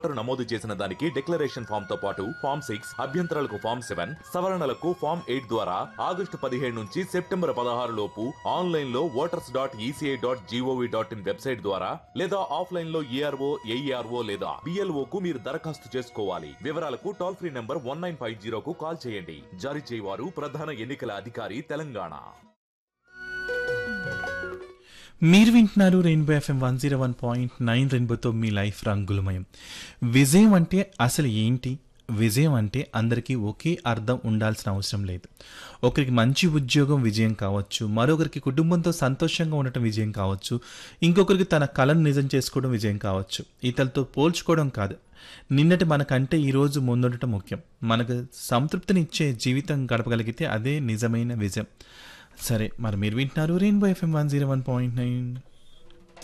voter నమోదు చేసిన దానికి డిక్లరేషన్ ఫామ్ తో పాటు ఫామ్ సిక్స్ అభ్యంతరాలకు ఫామ్ సెవెన్ సవరణలకు ఫామ్ ఎయిట్ ద్వారా ఆగస్టు పదిహేడు నుంచి సెప్టెంబర్ పదహారు లోపు ఆన్లైన్ లో voters dot ECI dot GOV dot in website ద్వారా లేదా ఆఫ్లైన్ లో ఈఆర్ఓ ఏఈఆర్ఓ లేదా బిఎల్ఓ కు మీరు దరఖాస్తు చేసుకోవాలి వివరాలకు toll free number one nine five జీరోకు కాల్ చేయండి జారీ చేయవారు ప్రధాన ఎన్నికల అధికారి తెలంగాణ మీరు వింటున్నారు rainbow FM one zero one point nine రెయిన్బోతో మీ లైఫ్ రంగులమయం విజయం అంటే అసలు ఏంటి విజయం అంటే అందరికీ ఒకే అర్థం ఉండాల్సిన అవసరం లేదు ఒకరికి మంచి ఉద్యోగం విజయం కావచ్చు మరొకరికి కుటుంబంతో సంతోషంగా ఉండటం విజయం కావచ్చు ఇంకొకరికి తన కళను నిజం చేసుకోవడం విజయం కావచ్చు ఇతరులతో పోల్చుకోవడం కాదు నిన్నటి మనకంటే ఈరోజు ముందుండటం ముఖ్యం మనకు సంతృప్తినిచ్చే జీవితం గడపగలిగితే అదే నిజమైన విజయం సరే మరి మీరు వింటున్నారు rainbow FM one zero one point nine